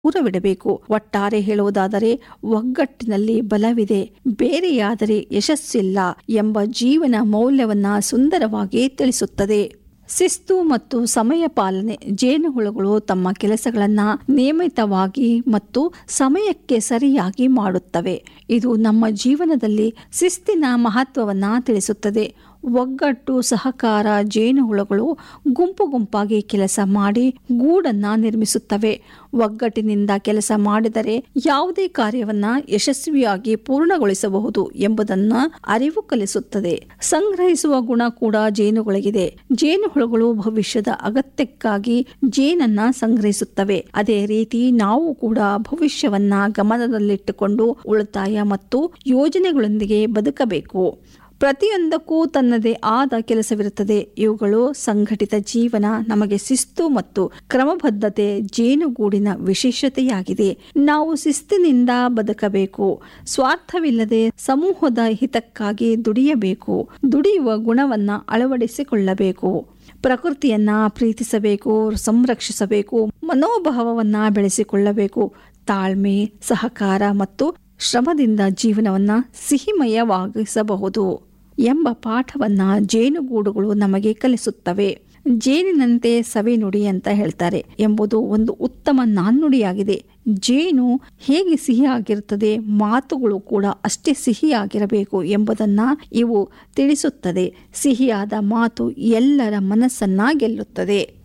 ದೂರವಿಡಬೇಕು ಒಟ್ಟಾರೆ ಹೇಳುವುದಾದರೆ ಒಗ್ಗಟ್ಟಿನಲ್ಲಿ ಬಲವಿದೆ ಬೇರೆಯಾದರೆ ಯಶಸ್ಸಿಲ್ಲ ಎಂಬ ಜೀವನ ಮೌಲ್ಯವನ್ನ ಸುಂದರವಾಗಿ ತಿಳಿಸುತ್ತದೆ ಶಿಸ್ತು ಮತ್ತು ಸಮಯ ಪಾಲನೆ ಜೇನುಹುಳುಗಳು ತಮ್ಮ ಕೆಲಸಗಳನ್ನು ನಿಯಮಿತವಾಗಿ ಮತ್ತು ಸಮಯಕ್ಕೆ ಸರಿಯಾಗಿ ಮಾಡುತ್ತವೆ ಇದು ನಮ್ಮ ಜೀವನದಲ್ಲಿ ಶಿಸ್ತಿನ ಮಹತ್ವವನ್ನು ತಿಳಿಸುತ್ತದೆ ಒಗ್ಗಟ್ಟು ಸಹಕಾರ ಜೇನುಹುಳುಗಳು ಗುಂಪು ಗುಂಪಾಗಿ ಕೆಲಸ ಮಾಡಿ ಗೂಡನ್ನ ನಿರ್ಮಿಸುತ್ತವೆ ಒಗ್ಗಟ್ಟಿನಿಂದ ಕೆಲಸ ಮಾಡಿದರೆ ಯಾವುದೇ ಕಾರ್ಯವನ್ನ ಯಶಸ್ವಿಯಾಗಿ ಪೂರ್ಣಗೊಳಿಸಬಹುದು ಎಂಬುದನ್ನ ಅರಿವು ಕಲಿಸುತ್ತದೆ ಸಂಗ್ರಹಿಸುವ ಗುಣ ಕೂಡ ಜೇನುಗಳಿಗಿದೆ ಜೇನುಹುಳುಗಳು ಭವಿಷ್ಯದ ಅಗತ್ಯಕ್ಕಾಗಿ ಜೇನನ್ನ ಸಂಗ್ರಹಿಸುತ್ತವೆ ಅದೇ ರೀತಿ ನಾವು ಕೂಡ ಭವಿಷ್ಯವನ್ನ ಗಮನದಲ್ಲಿಟ್ಟುಕೊಂಡು ಉಳಿತಾಯ ಮತ್ತು ಯೋಜನೆಗಳೊಂದಿಗೆ ಬದುಕಬೇಕು ಪ್ರತಿಯೊಂದಕ್ಕೂ ತನ್ನದೇ ಆದ ಕೆಲಸವಿರುತ್ತದೆ ಇವುಗಳು ಸಂಘಟಿತ ಜೀವನ ನಮಗೆ ಶಿಸ್ತು ಮತ್ತು ಕ್ರಮಬದ್ಧತೆ ಜೇನುಗೂಡಿನ ವಿಶೇಷತೆಯಾಗಿದೆ ನಾವು ಶಿಸ್ತಿನಿಂದ ಬದುಕಬೇಕು ಸ್ವಾರ್ಥವಿಲ್ಲದೆ ಸಮೂಹದ ಹಿತಕ್ಕಾಗಿ ದುಡಿಯಬೇಕು ದುಡಿಯುವ ಗುಣವನ್ನ ಅಳವಡಿಸಿಕೊಳ್ಳಬೇಕು ಪ್ರಕೃತಿಯನ್ನ ಪ್ರೀತಿಸಬೇಕು ಸಂರಕ್ಷಿಸಬೇಕು ಮನೋಭಾವವನ್ನ ಬೆಳೆಸಿಕೊಳ್ಳಬೇಕು ತಾಳ್ಮೆ ಸಹಕಾರ ಮತ್ತು ಶ್ರಮದಿಂದ ಜೀವನವನ್ನ ಸಿಹಿಮಯವಾಗಿಸಬಹುದು ಎಂಬ ಪಾಠವನ್ನ ಜೇನುಗೂಡುಗಳು ನಮಗೆ ಕಲಿಸುತ್ತವೆ ಜೇನಿನಂತೆ ಸವಿ ನುಡಿ ಅಂತ ಹೇಳ್ತಾರೆ ಎಂಬುದು ಒಂದು ಉತ್ತಮ ನಾಣ್ಣುಡಿಯಾಗಿದೆ ಜೇನು ಹೇಗೆ ಸಿಹಿಯಾಗಿರುತ್ತದೆ ಮಾತುಗಳು ಕೂಡ ಅಷ್ಟೇ ಸಿಹಿಯಾಗಿರಬೇಕು ಎಂಬುದನ್ನ ಇವು ತಿಳಿಸುತ್ತದೆ ಸಿಹಿಯಾದ ಮಾತು ಎಲ್ಲರ ಮನಸ್ಸನ್ನ ಗೆಲ್ಲುತ್ತದೆ